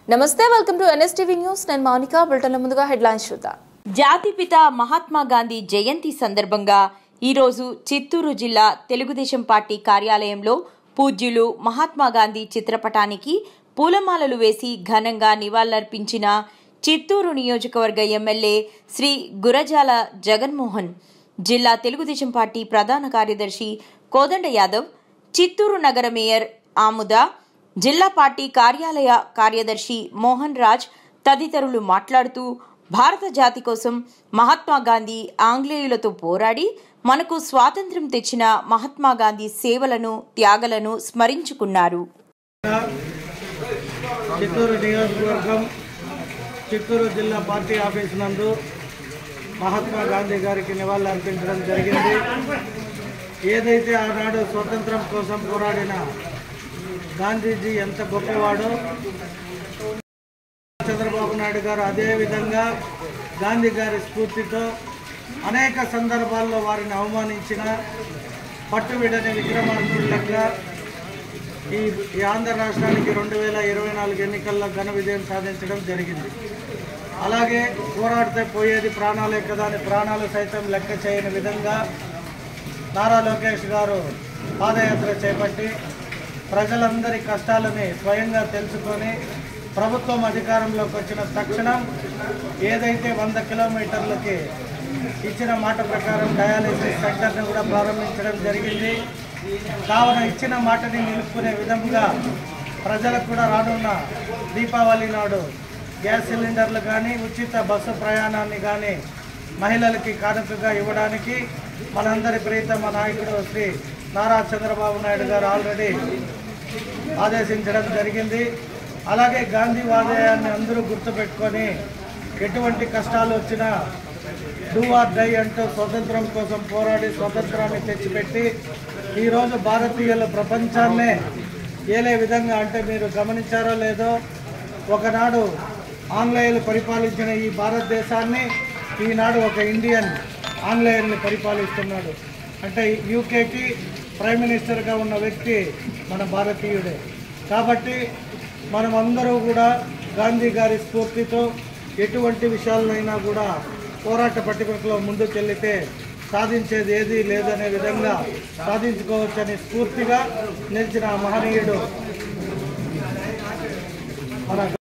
నమస్తే welcome to NSTV news నేను మౌనిక బులెటిన్ల ముందుగా హెడ్లైన్స్ చూద్దాం జాతిపిత మహాత్మా గాంధీ జయంతి సందర్భంగా ఈరోజు చిత్తూరు జిల్లా తెలుగుదేశం పార్టీ కార్యాలయంలో పూజ్యులు మహాత్మా గాంధీ చిత్రపటానికి పూలమాలలు వేసి ఘనంగా నివాళులర్పించిన చిత్తూరు నియోజకవర్గ ఎమ్మెల్యే శ్రీ గురజాల జగన్మోహన్ జిల్లా తెలుగుదేశం పార్టీ ప్రధాన కార్యదర్శి కోదండ యాదవ్ చిత్తూరు నగర మేయర్ ఆముద జిల్లా పార్టీ కార్యాలయ కార్యదర్శి మోహన్ రాజ్ తదితరులు మాట్లాడుతూ భారత జాతి కోసం మహాత్మా గాంధీ ఆంగ్లేయులతో పోరాడి మనకు స్వాతంత్ర్యం తెచ్చిన మహాత్మా గాంధీ సేవలను త్యాగలను స్మరించుకున్నారు చిత్తూరు నియోజకవర్గం చిత్తూరు జిల్లా పార్టీ ఆఫీస్ నందు మహాత్మా గాంధీ గారికి నివాళులు అర్పించడం జరిగింది ఏదైతే ఆనాడు స్వతంత్రం కోసం పోరాడిన గాంధీజీ ఎంత గొప్పవాడో చంద్రబాబు నాయుడు గారు అదే విధంగా గాంధీ గారి స్ఫూర్తితో అనేక సందర్భాల్లో వారిని అవమానించిన పట్టువిడని విక్రమార్కులంగా ఈ ఈ ఆంధ్ర రాష్ట్రానికి రెండు వేల ఇరవై నాలుగు ఎన్నికల్లో ఘన విజయం సాధించడం జరిగింది అలాగే పోరాడితే పోయేది ప్రాణాలే కదా అని ప్రాణాలు సైతం లెక్క చేయని విధంగా నారా లోకేష్ గారు పాదయాత్ర చేపట్టి ప్రజలందరి కష్టాలని స్వయంగా తెలుసుకొని ప్రభుత్వం అధికారంలోకి వచ్చిన తక్షణం ఏదైతే వంద కిలోమీటర్లకి ఇచ్చిన మాట ప్రకారం డయాలిసిస్ సెంటర్ని కూడా ప్రారంభించడం జరిగింది కావున ఇచ్చిన మాటని నిలుపుకునే విధంగా ప్రజలకు కూడా రానున్న దీపావళి నాడు గ్యాస్ సిలిండర్లు కానీ ఉచిత బస్సు ప్రయాణాన్ని కానీ మహిళలకి కానుకగా ఇవ్వడానికి మనందరి ప్రీతమ నాయకుడు శ్రీ నారా చంద్రబాబు నాయుడు గారు ఆల్రెడీ ఆదేశించడం జరిగింది అలాగే గాంధీ వాదయాన్ని అందరూ గుర్తుపెట్టుకొని ఎటువంటి కష్టాలు వచ్చినా డూ ఆర్ డై అంటూ స్వతంత్రం కోసం పోరాడి స్వతంత్రాన్ని తెచ్చిపెట్టి ఈరోజు భారతీయుల ప్రపంచాన్నే ఏలే విధంగా అంటే మీరు గమనించారో లేదో ఒకనాడు ఆంగ్లేయులు పరిపాలించిన ఈ భారతదేశాన్ని ఈనాడు ఒక ఇండియన్ ఆంగ్లేయుల్ని పరిపాలిస్తున్నాడు అంటే యూకేకి ప్రైమ్ మినిస్టర్గా ఉన్న వ్యక్తి మన భారతీయుడే కాబట్టి మనమందరూ కూడా గాంధీ గారి స్ఫూర్తితో ఎటువంటి విషయాలనైనా కూడా పోరాట పట్టికలో ముందుకెళ్లితే సాధించేది ఏదీ లేదనే విధంగా సాధించుకోవచ్చని స్ఫూర్తిగా నిలిచిన ఆ మహనీయుడు మన